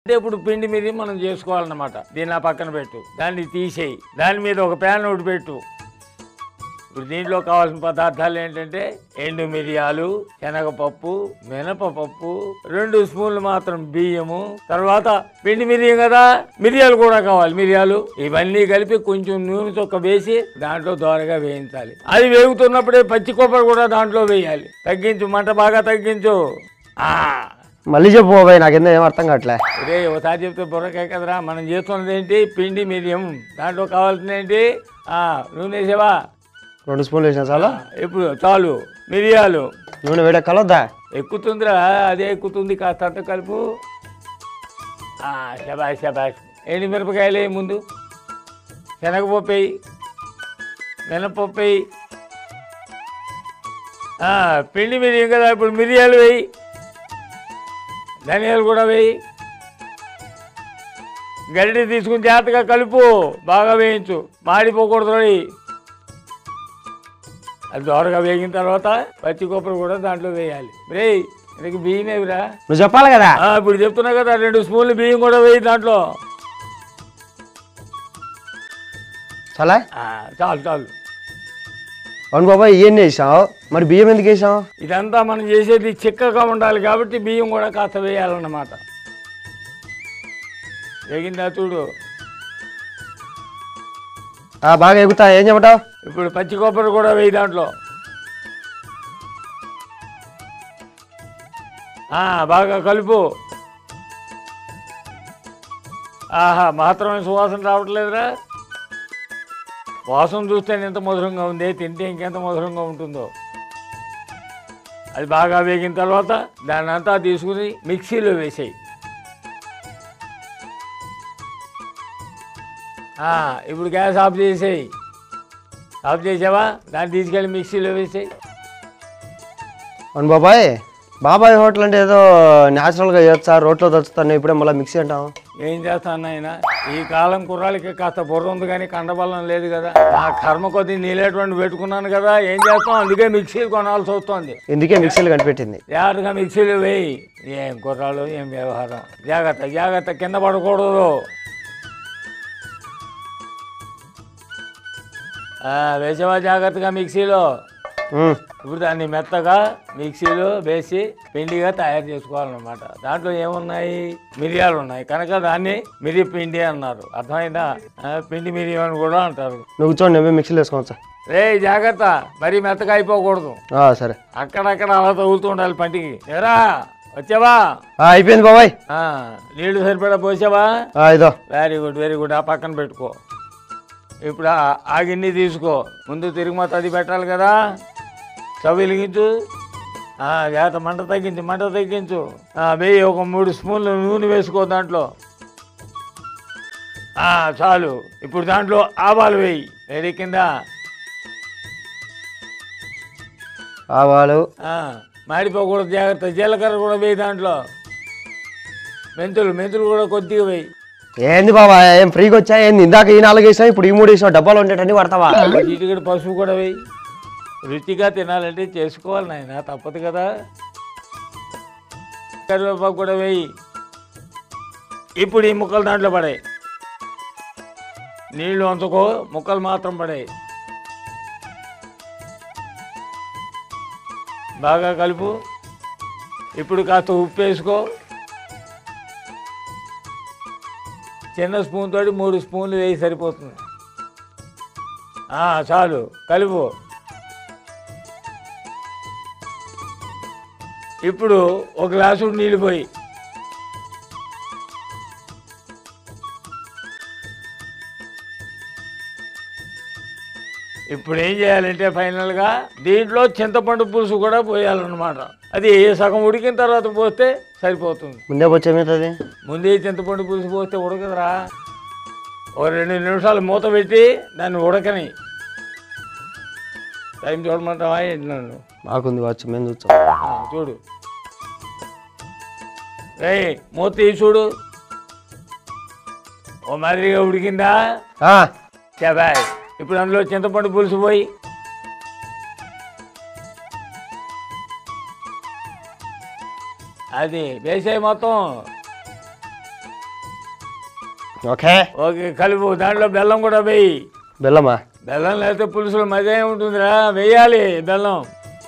ఇప్పుడు పిండి మీద మనం చేసుకోవాలన్నమాట దీన్ని ఆ పక్కన పెట్టు దాన్ని తీసేయి దాని మీద ఒక ప్యాన్ ఒకటి పెట్టు ఇప్పుడు దీంట్లో కావాల్సిన పదార్థాలు ఏంటంటే ఎండు మిరియాలు శనగపప్పు మినపపప్పు రెండు స్పూన్లు మాత్రం బియ్యము తర్వాత పిండి మిరియం కదా మిరియాలు కూడా కావాలి మిరియాలు ఇవన్నీ కలిపి కొంచెం నూనె చొక్క వేసి దాంట్లో దోరగా వేయించాలి అది వేగుతున్నప్పుడే పచ్చి కొబ్బరి కూడా దాంట్లో వేయాలి తగ్గించు మంట బాగా తగ్గించు ఆ మళ్ళీ చెప్పు బాబాయ్ నాకెందుకు ఏం అర్థం కావట్లే రే ఒకసారి చెప్తే బుర్రకాయ కదరా మనం చేస్తున్నది ఏంటి పిండి మిరియం దాంట్లో కావాల్సింది ఏంటి ఆ, నూనె వేసావా రెండు స్పూన్లు వేసిన చాలా ఇప్పుడు చాలు మిరియాలు నూనె వేడే కలవద్దా ఎక్కుతుందిరా అదే ఎక్కుతుంది కాస్త అంత కలుపు ఆ, శబాష్ శబాష్ ఎండి మిరపకాయలు వేయి ముందు శనగపప్పు వేయి మినపప్పు వేయి ఆ, పిండి మిరియం కదా ఇప్పుడు మిరియాలు వేయి ధనియాలు కూడా వేయి గరిటె తీసుకుని జాగ్రత్తగా కలుపు బాగా వేయించు మాడిపోకూడదు రోయ్. అది దోరగా వేగిన తర్వాత పచ్చి కొబ్బరి కూడా దాంట్లో వేయాలి రే నీకు బియ్యం ఏవిరా నువ్వు చెప్పాలి కదా ఆ, ఇప్పుడు చెప్తున్నా కదా రెండు స్పూన్లు బియ్యం కూడా వేయి దాంట్లో చాలా ఆ, చాలు చాలు అవును బాబాయ్ ఇవన్నీ వేసావు మరి బియ్యం ఎందుకు వేసావు ఇదంతా మనం చేసేది చిక్కగా ఉండాలి కాబట్టి బియ్యం కూడా కాస్త వేయాలన్నమాట వేగిందా చూడు ఆ, బాగా ఎగుతా ఏం చెప్పటావు ఇప్పుడు పచ్చి కొబ్బరి కూడా వేయి దాంట్లో ఆ, బాగా కలుపు ఆహా మాత్రమే సువాసన రావట్లేదురా వాసన చూస్తే ఎంత మధురంగా ఉంది తింటే ఇంకెంత మధురంగా ఉంటుందో అది బాగా వేగిన తర్వాత దాన్ని అంతా తీసుకుని మిక్సీలో వేసేయి ఆ, ఇప్పుడు గ్యాస్ ఆఫ్ చేసేయి ఆఫ్ చేసావా దాన్ని తీసుకెళ్ళి మిక్సీలో వేసేయి అవును బాబాయ్ బాబాయ్ హోటల్ అంటే ఏదో న్యాచురల్గా చేయొచ్చా రోట్లో తెచ్చుతాను ఇప్పుడే మళ్ళీ మిక్సీ అంటావు ఏం చేస్తాను నాయన ఈ కాలం కుర్రాళ్ళకి కాస్త బుర్ర ఉంది కానీ కండబలం లేదు కదా నా కర్మ కొద్ది నీలేటువంటి పెట్టుకున్నాను కదా ఏం చేస్తాం అందుకే మిక్సీలు కొనాల్సి వస్తుంది ఇందుకే మిక్సీలు కనిపెట్టింది జాగ్రత్తగా మిక్సీలు వేయి ఏం కుర్రాలు ఏం వ్యవహారం జాగ్రత్త జాగ్రత్త కింద పడకూడదు ఆ, వేసావా జాగ్రత్తగా మిక్సీలో ఉమ్, ఇప్పుడు దాన్ని మెత్తగా మిక్సీలో వేసి పిండిగా తయారు చేసుకోవాలన్నమాట దాంట్లో ఏమున్నాయి మిరియాలు ఉన్నాయి కనుక దాన్ని మిరి పిండి అన్నారు అర్థమైందా ఆ, పిండి మిరియం అని కూడా అంటారు నువ్వు కూర్చోండి నేను పోయి మిక్సీలో వేసుకోవచ్చా రే జాగ్రత్త మరీ మెత్తగా అయిపోకూడదు ఆ, సరే అక్కడక్కడ అలా తగులుతూ ఉండాలి పంటికి ఎరా వచ్చావా ఆ, అయిపోయింది బాబాయ్ ఆ, నీళ్లు సరిపడా పోసావా ఆ, ఇదో వెరీ గుడ్ వెరీ గుడ్ ఆ పక్కన పెట్టుకో ఇప్పుడు ఆ- ఆ గిన్నె తీసుకో ముందు తిరుగుమత అది పెట్టాలి కదా స్టవ్ వెలిగించు ఆ, జాగ్రత్త మంట తగ్గించు మంట తగ్గించు ఆ, వెయ్యి ఒక మూడు స్పూన్లు నూనె వేసుకో దాంట్లో ఆ, చాలు ఇప్పుడు దాంట్లో ఆవాలు వేయి వేడి కింద ఆవాలు ఆ, మాడిపోకూడదు జాగ్రత్త జీలకర్ర కూడా వేయి దాంట్లో మెంతులు మెంతులు కూడా కొద్దిగా వేయి ఏంది బాబాయ్ ఏం ఫ్రీగా వచ్చా ఏంది ఇందాక ఈ నాలుగు వేసావు ఇప్పుడు ఈ మూడు వేసావు డబ్బాలు ఉండేటన్ని పడతావా ఇటుకడ పసుపు కూడా వేయి రుచిగా తినాలంటే చేసుకోవాలి నాయన తప్పదు కదా కరివేపాకు కూడా వేయి ఇప్పుడు ఈ ముక్కలు దాంట్లో పడాయి నీళ్లు ఉంచుకో ముక్కలు మాత్రం పడాయి బాగా కలుపు ఇప్పుడు కాస్త ఉప్పు వేసుకో చిన్న స్పూన్ తోటి మూడు స్పూన్లు వేయి సరిపోతుంది ఆ, చాలు కలుపు ఇప్పుడు ఒక గ్లాసు నీళ్ళు పోయి ఇప్పుడు ఏం చేయాలంటే ఫైనల్గా దీంట్లో చింతపండు పులుసు కూడా పోయాలన్నమాట అది సగం ఉడికిన తర్వాత పోస్తే సరిపోతుంది ముందే వచ్చేమవుతుంది ముందే చింతపండు పులుసు పోస్తే ఉడకదురా ఒక రెండు నిమిషాలు మూత పెట్టి దాన్ని ఉడకని టైం చూడమంటావా ఏంటి నన్ను మాకుంది వచ్చి మేము చూస్తాం ఆ, చూడు రే మూత తీసి చూడు ఓ మాదిరిగా ఉడికిందా ఆ, చెప్పాయ్ ఇప్పుడు అందులో చింతపండు పులుసు పోయి అది వేసాయి మొత్తం ఓకే ఓకే కలుపు దాంట్లో బెల్లం కూడా వేయి బెల్లమా బెల్లం లేకపోతే పులుసులో మజా ఉంటుందిరా వేయాలి బెల్లం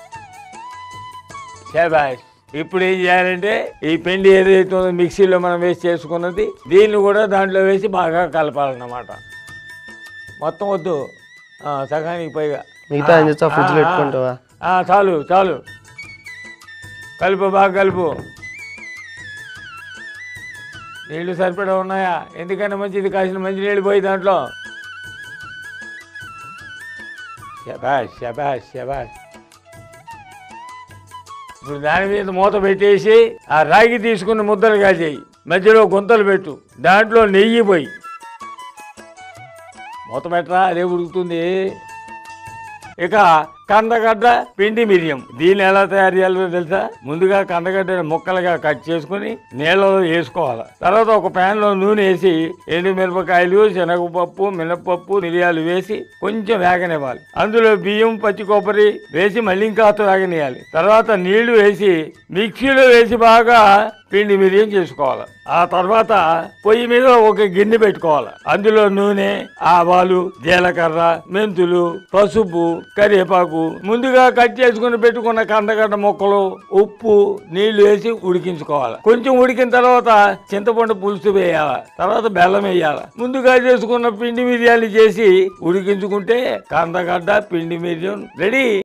శాబాష్ ఇప్పుడు ఏం చేయాలంటే ఈ పిండి ఏదైతే ఉందో మిక్సీలో మనం వేసి చేసుకున్నది దీన్ని కూడా దాంట్లో వేసి బాగా కలపాలన్నమాట మొత్తం వద్దు ఆ, సగానికి పైగా మిగతా ఏం చేస్తావు ఫ్రిడ్జ్లో ఆ, ఆ. పెట్టుకుంటావా ఆ, చాలు చాలు కలుపు బాగా కలుపు నీళ్లు సరిపడా ఉన్నాయా ఎందుకంటే మంచిది కాసిన మంచి నీళ్ళు పోయి దాంట్లో శబాష్ శబాష్ శబాష్ ఇప్పుడు దాని మీద మూత పెట్టేసి ఆ రాగి తీసుకుని ముద్దలుగా చేయి మధ్యలో గుంతలు పెట్టు దాంట్లో నెయ్యి పోయి మూత పెట్టరా అదే ఉడుకుతుంది ఇక కందగడ్డ పిండి మిరియం దీన్ని ఎలా తయారు చేయాలో తెలుసా ముందుగా కందగడ్డ ముక్కలుగా కట్ చేసుకుని నీళ్ళలో వేసుకోవాలి తర్వాత ఒక pan లో నూనె వేసి ఎండు మిరపకాయలు శనగపప్పు మినపప్పు మిరియాలు వేసి కొంచెం వేగనివ్వాలి అందులో బియ్యం పచ్చి కొబ్బరి వేసి మళ్ళీ ఇంకాస్త వేగనియాలి తర్వాత నీళ్లు వేసి మిక్సీలో వేసి బాగా పిండి మిరియం చేసుకోవాలి ఆ తర్వాత పొయ్యి మీద ఒక గిన్నె పెట్టుకోవాలి అందులో నూనె ఆవాలు జీలకర్ర మెంతులు పసుపు కరివేపాకు ముందుగా కట్ చేసుకుని పెట్టుకున్న కందగడ్డ ముక్కలు ఉప్పు నీళ్లు వేసి ఉడికించుకోవాలి కొంచెం ఉడికిన తర్వాత చింతపండు పులుసు వేయాలి తర్వాత బెల్లం వేయాలి ముందుగా చేసుకున్న పిండి మిరియాలు చేసి ఉడికించుకుంటే కందగడ్డ పిండి మిరియం రెడీ